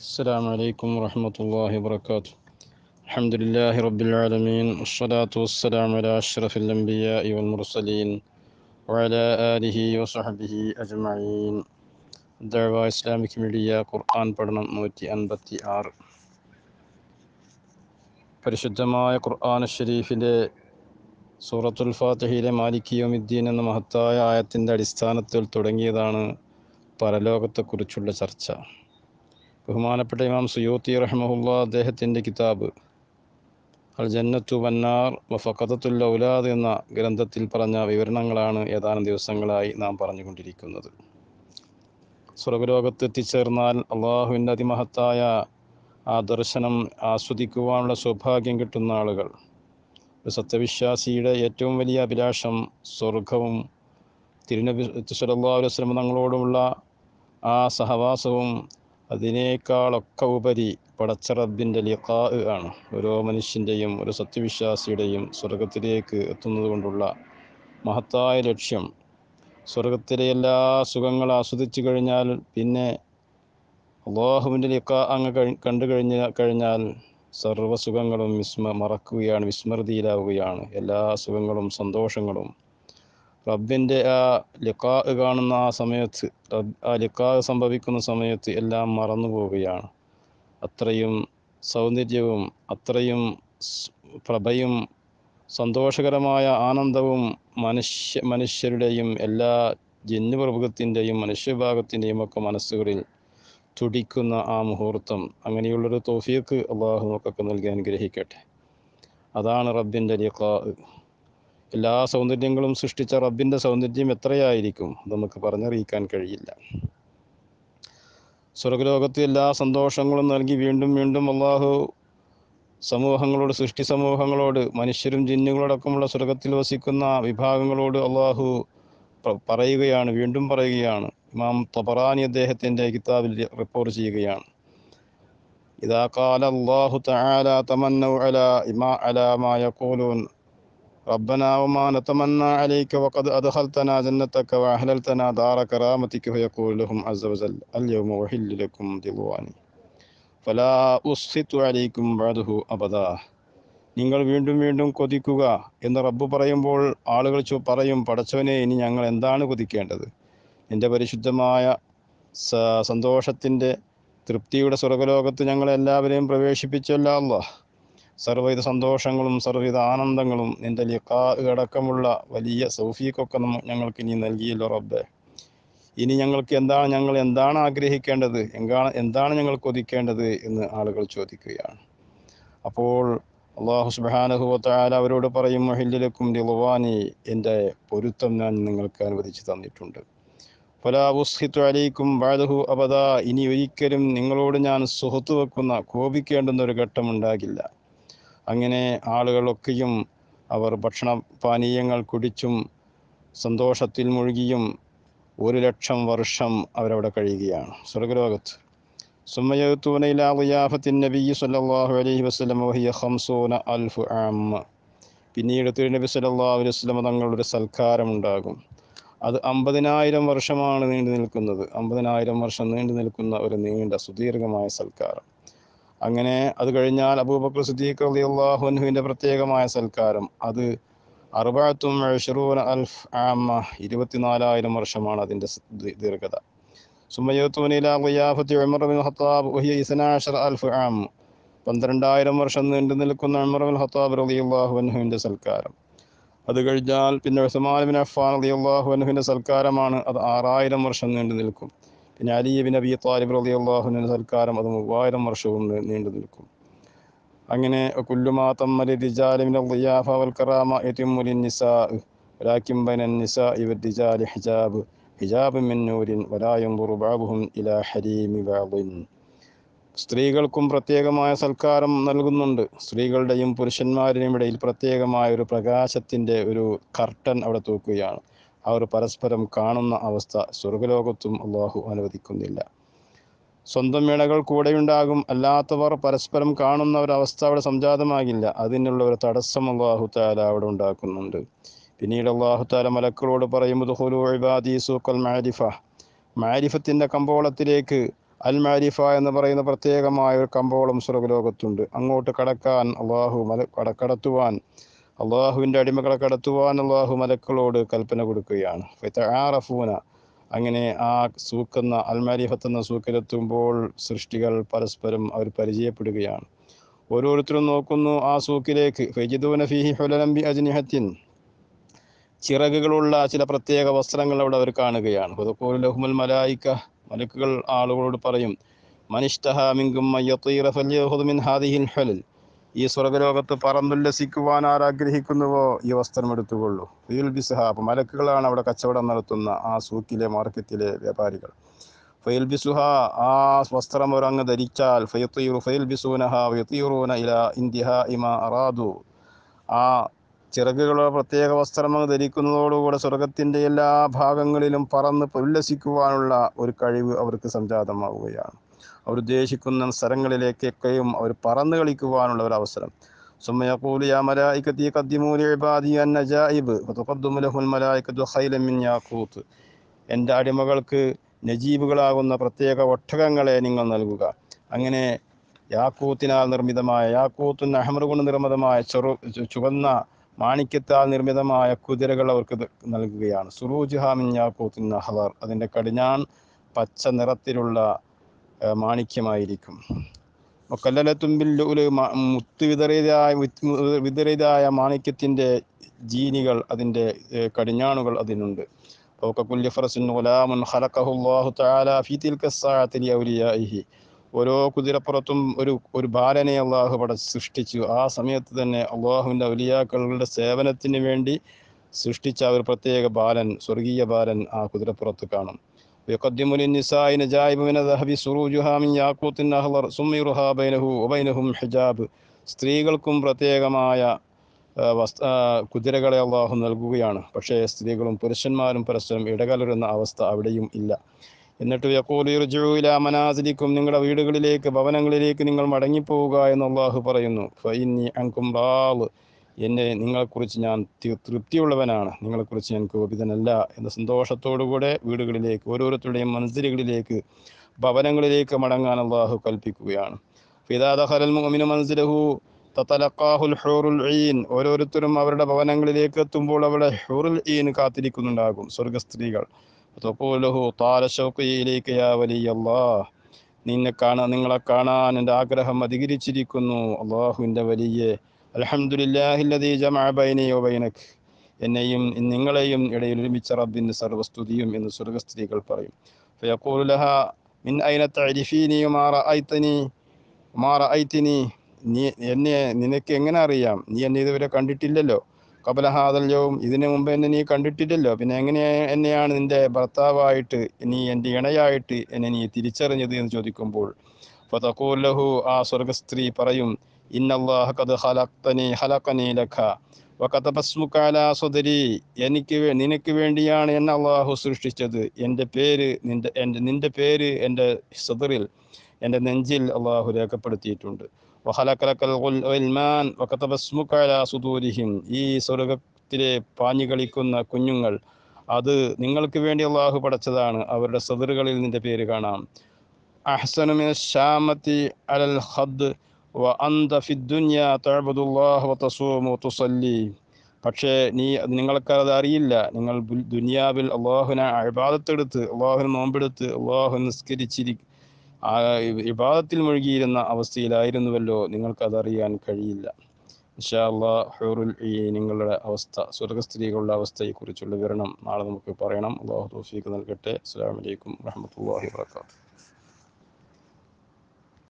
السلام عليكم ورحمة الله وبركاته الحمد لله رب العالمين والصلاة والسلام على أشرف الأنبياء والمرسلين وعلى آله وصحبه أجمعين ദഴവ Islamic media ഖുർആൻ പഠനം നൂറ്റി അൻപത്തി ആറ് പരിശുദ്ധമായ ഖുർആൻ ഷരീഫിലെ സൂറത്തുൽ ഫാത്തിഹയിലെ മാലിക്കിയോമിദ്ദീൻ എന്ന മഹത്തായ ആയത്തിൻ്റെ അടിസ്ഥാനത്തിൽ തുടങ്ങിയതാണ് പരലോകത്തെക്കുറിച്ചുള്ള ചർച്ച ബഹുമാനപ്പെട്ട ഇമാം സുയൂത്തി റഹ്മഹുല്ല അദ്ദേഹത്തിൻ്റെ കിതാബ് അൽ ജന്നത്തു വന്നാർ വഫക്കത്തുൽ ഔലാദ് എന്ന ഗ്രന്ഥത്തിൽ പറഞ്ഞ വിവരണങ്ങളാണ് ഏതാനും ദിവസങ്ങളായി നാം പറഞ്ഞുകൊണ്ടിരിക്കുന്നത് സ്വർഗലോകത്ത് എത്തിച്ചേർന്നാൽ അള്ളാഹുവിൻ്റെ അതിമഹത്തായ ആ ദർശനം ആസ്വദിക്കുവാനുള്ള സൗഭാഗ്യം കിട്ടുന്ന ആളുകൾ ഒരു സത്യവിശ്വാസിയുടെ ഏറ്റവും വലിയ അഭിലാഷം സ്വർഗവും തിരുനബി സല്ലല്ലാഹു അലൈഹി വസല്ലം തങ്ങളോടുമുള്ള ആ സഹവാസവും അതിനേക്കാളൊക്കെ ഉപരി പടച്ച റബ്ബിൻ്റെ ലിഖാ ആണ് ഓരോ മനുഷ്യൻ്റെയും ഒരു സത്യവിശ്വാസിയുടെയും സ്വർഗത്തിലേക്ക് എത്തുന്നത് കൊണ്ടുള്ള മഹത്തായ ലക്ഷ്യം സ്വർഗത്തിലെ എല്ലാ സുഖങ്ങൾ ആസ്വദിച്ചു കഴിഞ്ഞാൽ പിന്നെ അള്ളാഹുവിൻ്റെ ലിഖാ അങ്ങ് കഴി കണ്ടു കഴിഞ്ഞ കഴിഞ്ഞാൽ സർവ്വ സുഖങ്ങളും വിസ്മ മറക്കുകയാണ് വിസ്മൃതിയിലാവുകയാണ് എല്ലാ സുഖങ്ങളും സന്തോഷങ്ങളും റബ്ബിൻ്റെ ആ ലിഖാ കാണുന്ന ആ സമയത്ത് റബ് ആ ലിഖാ സംഭവിക്കുന്ന സമയത്ത് എല്ലാം മറന്നു പോവുകയാണ് അത്രയും സൗന്ദര്യവും അത്രയും സ് പ്രഭയും സന്തോഷകരമായ ആനന്ദവും മനുഷ്യ മനുഷ്യരുടെയും എല്ലാ ജന്യുപ്രഭുത്വത്തിൻ്റെയും മനുഷ്യഭാഗത്തിൻ്റെയും ഒക്കെ മനസ്സുകളിൽ തുടിക്കുന്ന ആ മുഹൂർത്തം അങ്ങനെയുള്ളൊരു തോഫീക്ക് അള്ളാഹു നമുക്കൊക്കെ നൽകി അനുഗ്രഹിക്കട്ടെ അതാണ് റബ്ബിൻ്റെ ലിഖാ എല്ലാ സൗന്ദര്യങ്ങളും സൃഷ്ടിച്ച റബ്ബിൻ്റെ സൗന്ദര്യം എത്രയായിരിക്കും നമുക്ക് പറഞ്ഞറിയിക്കാൻ കഴിയില്ല സ്വർഗലോകത്ത് എല്ലാ സന്തോഷങ്ങളും നൽകി വീണ്ടും വീണ്ടും അള്ളാഹു സമൂഹങ്ങളോട് സൃഷ്ടി സമൂഹങ്ങളോട് മനുഷ്യരും ജിന്നുകളടക്കമുള്ള സ്വർഗത്തിൽ വസിക്കുന്ന വിഭാഗങ്ങളോട് അള്ളാഹു പറയുകയാണ് വീണ്ടും പറയുകയാണ് ഇമാം തബറാനി അദ്ദേഹത്തിൻ്റെ കിതാബിൽ റിപ്പോർട്ട് ചെയ്യുകയാണ് ഇതാ കാല അള്ളാഹു തആല തമന്നൗ അലാ ഇമാ അലാ മാ യഖൂലൂൻ ربنا وما نتمنى عليك وقد أدخلتنا جنتك وأحللتنا دار كرامتك فيقول لهم عز وجل اليوم أحل لكم رضواني فلا أسخط عليكم بعده أبدا നിങ്ങൾ വീണ്ടും വീണ്ടും കൊതിക്കുക എന്ന് റബ്ബ് പറയുമ്പോൾ ആളുകൾ ചോ പറയും പടച്ചവനെ ഇനി ഞങ്ങൾ എന്താണ് കൊതിക്കേണ്ടത് എൻ്റെ പരിശുദ്ധമായ സന്തോഷത്തിൻ്റെ തൃപ്തിയുടെ സ്വർഗലോകത്ത് ഞങ്ങളെല്ലാവരെയും പ്രവേശിപ്പിച്ചല്ല അള്ളാഹ് സർവ്വവിധ സന്തോഷങ്ങളും സർവ്വവിധ ആനന്ദങ്ങളും നിന്റെ ലിഖാ അടക്കമുള്ള വലിയ സൗഫീഖൊക്കെ ഞങ്ങൾക്ക് ഇനി നൽകിയല്ലോ റബ്ബെ ഇനി ഞങ്ങൾക്ക് എന്താണ് ഞങ്ങൾ എന്താണ് ആഗ്രഹിക്കേണ്ടത് എങ്കാണ് എന്താണ് ഞങ്ങൾ കൊതിക്കേണ്ടത് എന്ന് ആളുകൾ ചോദിക്കുകയാണ് അപ്പോൾ അള്ളാഹു സുബാനഹുവത്താല അവരോട് പറയും മഹില്ലിലക്കും ദിളുവാനി എൻ്റെ പൊരുത്തം ഞാൻ നിങ്ങൾക്ക് അനുവദിച്ചു തന്നിട്ടുണ്ട് ഫലാവുസ്ഹിത്തു അലൈക്കും ബാദഹു അബദ ഇനി ഒരിക്കലും നിങ്ങളോട് ഞാൻ സുഹത്ത് വെക്കുന്ന കോപിക്കേണ്ടുന്ന ഒരു ഘട്ടം ഉണ്ടാകില്ല അങ്ങനെ ആളുകളൊക്കെയും അവർ ഭക്ഷണ പാനീയങ്ങൾ കുടിച്ചും സന്തോഷത്തിൽ മുഴുകിയും ഒരു ലക്ഷം വർഷം അവരവിടെ കഴിയുകയാണ് സ്വർഗലോകത്ത് സുമ്മയത്തൂനയിലാ ഖിയാഫത്തിൻ നബി സല്ലല്ലാഹു അലൈഹി വസല്ലം വഹിയ ഖംസൂന അൽഫ് ആമ്മ പിന്നീട് തിരുനബി സല്ലല്ലാഹു അലൈഹി വസല്ലം തങ്ങളുടെ സൽക്കാരം ഉണ്ടാകും അത് അമ്പതിനായിരം വർഷമാണ് നീണ്ടു നിൽക്കുന്നത് അമ്പതിനായിരം വർഷം നീണ്ടു നിൽക്കുന്ന ഒരു നീണ്ട സുദീർഘമായ സൽക്കാരം അങ്ങനെ അത് കഴിഞ്ഞാൽ അബൂബക്കർ സിദ്ദീഖ് റളിയല്ലാഹു അൻഹുവിൻ്റെ പ്രത്യേകമായ സൽക്കാരം അത് അറുപത്തും എഴുറൂന അൽഫ് ആമ ഇരുപത്തിനാലായിരം വർഷമാണ് അതിൻ്റെ ദീർഘത സുമയത്തുനില ഖിയാഫത്തി ഉമർ ബിൻ ഖത്താബ് വഹിയ ഇസ്നാഷർ അൽഫ് ആം പന്ത്രണ്ടായിരം വർഷം നീണ്ടു നിൽക്കുന്ന ഉമർ ബിൻ ഖത്താബ് റളിയല്ലാഹു അൻഹുവിൻ്റെ സൽക്കാരം അത് കഴിഞ്ഞാൽ പിന്നെ ഉസ്മാൻ ബിൻ അഫ്ഫാൻ റളിയല്ലാഹു അൻഹുവിൻ്റെ സൽക്കാരമാണ് അത് ആറായിരം വർഷം നീണ്ടു നിൽക്കും പിന്നെ അലി ബിൻ അബി താലിബ് റളി അള്ളാഹുവിൻ്റെ സൽക്കാരം അത് മൂവായിരം വർഷവും നീണ്ടു നിൽക്കും അങ്ങനെ കുല്ലുമാ തമ്മലി റിജാലിമിൻ ളിയാഫ വൽ കറാമ യതിമുലിൻ നിസാ വലാകിൻ ബൈനൻ നിസാ ഇവ റിജാലി ഹിജാബ് ഹിജാബ് മിൻ നൂരിൻ വലാ യൻദുറു ബഅദുഹും ഇലാ ഹരീമി ബഅദിൻ സ്ത്രീകൾക്കും പ്രത്യേകമായ സൽക്കാരം നൽകുന്നുണ്ട് സ്ത്രീകളുടെയും പുരുഷന്മാരുടെയും ഇടയിൽ പ്രത്യേകമായ ഒരു പ്രകാശത്തിൻ്റെ ഒരു കർട്ടൻ അവിടെ തൂക്കുകയാണ് അവർ പരസ്പരം കാണുന്ന അവസ്ഥ സ്വർഗലോകത്തും അള്ളാഹു അനുവദിക്കുന്നില്ല സ്വന്തം ഇണകൾ കൂടെയുണ്ടാകും അല്ലാത്തവർ പരസ്പരം കാണുന്ന ഒരവസ്ഥ അവിടെ സംജാതമാകില്ല അതിനുള്ള ഒരു തടസ്സം അള്ളാഹു താല അവിടെ ഉണ്ടാക്കുന്നുണ്ട് പിന്നീട് അള്ളാഹു താല മലക്കളോട് പറയും മാരിഫ മാരിഫത്തിൻ്റെ കമ്പോളത്തിലേക്ക് അൽ മാരിഫ എന്ന് പറയുന്ന പ്രത്യേകമായ ഒരു കമ്പോളം സ്വർഗലോകത്തുണ്ട് അങ്ങോട്ട് കടക്കാൻ അള്ളാഹു മല കട കടത്തുവാൻ അള്ളാഹുവിൻ്റെ അടിമകളെ കടത്തുവാൻ അള്ളാഹു മലക്കളോട് കൽപ്പന കൊടുക്കുകയാണ് ഫൈത്തആറഫൂന അങ്ങനെ ആ സൂക്കുന്ന അൽമാരിഫത്ത് എന്ന സൂക്കിലെത്തുമ്പോൾ സൃഷ്ടികൾ പരസ്പരം അവർ പരിചയപ്പെടുകയാണ് ഓരോരുത്തരും നോക്കുന്നു ആ സൂക്കിലേക്ക് ഫൈജിദൂന ഫീഹി ഹുലലംബി അജ്നിഹത്തിൻ ചിറകുകളുള്ള ചില പ്രത്യേക വസ്ത്രങ്ങൾ അവിടെ അവർ കാണുകയാണ് ഹുദഖൂലു ലഹുമുൽ മലായിക്ക മലക്കുകൾ ആളുകളോട് പറയും മനിഷ്തഹ മിങ്കും മയ്യത്തീറ ഫല്യഹുദ് മിൻ ഹാദിഹിൽ ഹുലൽ ഈ സ്വർഗലോകത്ത് പറന്നുല്ലസിക്കുവാൻ ആരാഗ്രഹിക്കുന്നുവോ ഈ വസ്ത്രം എടുത്തുകൊള്ളൂ ഫീൽ ബിസ്ഹ അപ്പം മലക്കുകളാണ് അവിടെ കച്ചവടം നടത്തുന്ന ആ സൂക്കിലെ മാർക്കറ്റിലെ വ്യാപാരികൾ ഫൈൽ ബിസുഹ ആ വസ്ത്രം അവർ അങ്ങ് ധരിച്ചാൽ ഫയത്തീറു ഫൈൽ ബിസൂനഹ ഫയത്തീറൂന ഇല ഇന്ത്യഹ ഇമ അറാദു ആ ചിറകുകളുടെ പ്രത്യേക വസ്ത്രം അങ്ങ് ധരിക്കുന്നതോടുകൂടെ സ്വർഗത്തിൻ്റെ എല്ലാ ഭാഗങ്ങളിലും പറന്ന് ഉല്ലസിക്കുവാനുള്ള ഒരു കഴിവ് അവർക്ക് സംജാതമാവുകയാണ് അവർ ഉദ്ദേശിക്കുന്ന സ്ഥലങ്ങളിലേക്കൊക്കെയും അവർ പറന്ന് കളിക്കുവാനുള്ള ഒരു അവസരം ثم يقول يا ملائكتي قدموا لعبادي النجائب فتقدم له الملائكة خيلا من ياقوت എൻ്റെ അടിമകൾക്ക് നജീബുകളാകുന്ന പ്രത്യേക ഒട്ടകങ്ങളെ നിങ്ങൾ നൽകുക അങ്ങനെ യാക്കൂത്തിനാൽ നിർമ്മിതമായ യാക്കൂത്തുൻ അഹമ്മദ് കൊണ്ട് നിർമ്മിതമായ ചെറു ചു- ചുവന്ന മാണിക്യത്താൽ നിർമ്മിതമായ കുതിരകൾ അവർക്ക് ത- നൽകുകയാണ് സുറൂജുഹാമിൻ യാക്കൂത്തിൻ അഹ്ലർ അതിൻ്റെ കടിഞ്ഞാൺ പച്ച നിറത്തിലുള്ള ആ, മാണിക്യമായിരിക്കും മുക്കല്ലത്തുമ്പിൽ മുത്ത് വിതറിയതായ വിത്ത് വിതറിയതായ മാണിക്യത്തിൻ്റെ ജീനികൾ അതിൻ്റെ ഏ, കടിഞ്ഞാണുകൾ അതിനുണ്ട് فوق كل فرس غلام خلقه الله تعالى في تلك الساعة لأوليائه ഓരോ കുതിരപ്പുറത്തും ഒരു ഒരു ബാലനെ അള്ളാഹു പട സൃഷ്ടിച്ചു ആ സമയത്ത് തന്നെ അള്ളാഹുവിൻ്റെ ഔലിയാക്കളുടെ സേവനത്തിന് വേണ്ടി സൃഷ്ടിച്ച ഒരു പ്രത്യേക ബാലൻ സ്വർഗീയ ബാലൻ ആ കുതിരപ്പുറത്ത് കാണും ويقدم للنساء نجائب من الذهب سروجها من ياقوت أخضر سميرها بينه وبينهم حجاب സ്ത്രീകൾക്കും പ്രത്യേകമായ ആ, വസ് ആ, കുതിരകളെ അള്ളാഹു നൽകുകയാണ് പക്ഷേ സ്ത്രീകളും പുരുഷന്മാരും പരസ്പരം ഇടകലരുന്ന അവസ്ഥ അവിടെയും ഇല്ല എന്നിട്ട് യക്കൂലിർജുല മനാസിലിക്കും നിങ്ങളുടെ വീടുകളിലേക്ക് ഭവനങ്ങളിലേക്ക് നിങ്ങൾ മടങ്ങിപ്പോവുക എന്ന് അള്ളാഹു പറയുന്നു ഫൈനി അങ്കും റാള് എന്നെ നിങ്ങളെക്കുറിച്ച് ഞാൻ തി- തൃപ്തിയുള്ളവനാണ് നിങ്ങളെക്കുറിച്ച് ഞാൻ കോപിതനല്ല എന്ന സന്തോഷത്തോടുകൂടെ വീടുകളിലേക്ക് ഓരോരുത്തരുടെയും മൻസിലുകളിലേക്ക് ഭവനങ്ങളിലേക്ക് മടങ്ങാൻ അള്ളാഹു കൽപ്പിക്കുകയാണ് ഫിദാ ദഖലൽ മുഅ്മിനു മൻസിലഹു തതലഖാഹുൽ ഹൂറുൽ ഈൻ ഓരോരുത്തരും അവരുടെ ഭവനങ്ങളിലേക്ക് എത്തുമ്പോൾ അവിടെ ഹൂറുൽ ഈൻ കാത്തിരിക്കുന്നുണ്ടാകും സ്വർഗസ്ത്രീകൾ തഖൂലുഹു താല ശൗഖി ഇലൈക യാ വലിയല്ലാഹ് നിന്നെ കാണാൻ നിങ്ങളെ കാണാൻ എൻ്റെ ആഗ്രഹം അധികരിച്ചിരിക്കുന്നു അള്ളാഹുവിൻ്റെ വലിയ അൽഹംദുലില്ലാഹില്ലദീ ജമഅ ബൈനി വബൈനക് എന്നെയും നിങ്ങളെയും ഇടയിൽ ഒരുമിച്ച റബ്ബിന് സർവസ്തുതിയും എന്ന് സ്വർഗസ്ത്രീകൾ പറയും ഫയഖൂലു ലഹ മിൻ ഐന തഅരിഫീനി വമാ റഅയ്തനി വമാ റഅയ്തനി നീ എന്നെ നിനക്ക് എങ്ങനെ അറിയാം നീ എന്നെ ഇതുവരെ കണ്ടിട്ടില്ലല്ലോ കബല ഹാദൽ യൗം ഇതിനു മുമ്പ് എന്നെ നീ കണ്ടിട്ടില്ലല്ലോ പിന്നെ എങ്ങനെ എന്നെയാണ് നിന്റെ ഭർത്താവായിട്ട് നീ എൻ്റെ ഇണയായിട്ട് എന്നെ നീ തിരിച്ചറിഞ്ഞത് എന്ന് ചോദിക്കുമ്പോൾ ഫതഖൂൽ ലഹു ആ സ്വർഗസ്ത്രീ പറയും ഇന്നല്ലാഹ ഖദ് ഖലഖ്തനി ഖലഖനി ലക വകതബ സ്മുക അലാ സദരി എനിക്ക് വേ- നിനക്ക് വേണ്ടിയാണ് എന്നെ അള്ളാഹു സൃഷ്ടിച്ചത് എൻ്റെ പേര് നിന്റെ എൻ്റെ നിന്റെ പേര് എൻ്റെ സദറിൽ എൻ്റെ നെഞ്ചിൽ അള്ളാഹു രേഖപ്പെടുത്തിയിട്ടുണ്ട് വഹലക്കലക്കൽ ഗുൽമാൻ വകതബ സ്മുക അലാ സുദൂരിഹിം ഈ സ്വർഗത്തിലെ പാഞ്ഞു കളിക്കുന്ന കുഞ്ഞുങ്ങൾ അത് നിങ്ങൾക്ക് വേണ്ടി അള്ളാഹു പടച്ചതാണ് അവരുടെ സദറുകളിൽ നിന്റെ പേര് കാണാം അഹ്സനു മിന ശാമത്തി അലൽ ഖദ് വ അന്ത ഫി ദുനിയ തഅബുദുല്ലാഹ വ തസൂമു വതുസല്ലി പക്ഷേ നീ നിങ്ങൾക്കത് അറിയില്ല നിങ്ങൾ ബുൽ- ദുനിയാവിൽ അള്ളാഹുവിനെ ഇബാദത്തെടുത്ത് അള്ളാഹുവിനെ നോമ്പെടുത്ത് അള്ളാഹു നിസ്കരിച്ചിരി ആ ഇബാദത്തിൽ മുഴുകിയിരുന്ന അവസ്ഥയിലായിരുന്നുവല്ലോ നിങ്ങൾക്കതറിയാൻ കഴിയില്ല ഇൻഷാ അള്ളാഹ് ഹൂറുൽ ഈ നിങ്ങളുടെ അവസ്ഥ സ്വർഗസ്ത്രീകളുടെ അവസ്ഥയെക്കുറിച്ചുള്ള വിവരണം നാളെ നമുക്ക് പറയണം അള്ളാഹു തൗഫീഖ് നൽകട്ടെ അസ്സലാമു അലൈക്കും വറഹ്മത്തുള്ളാഹി വബറകാതുഹു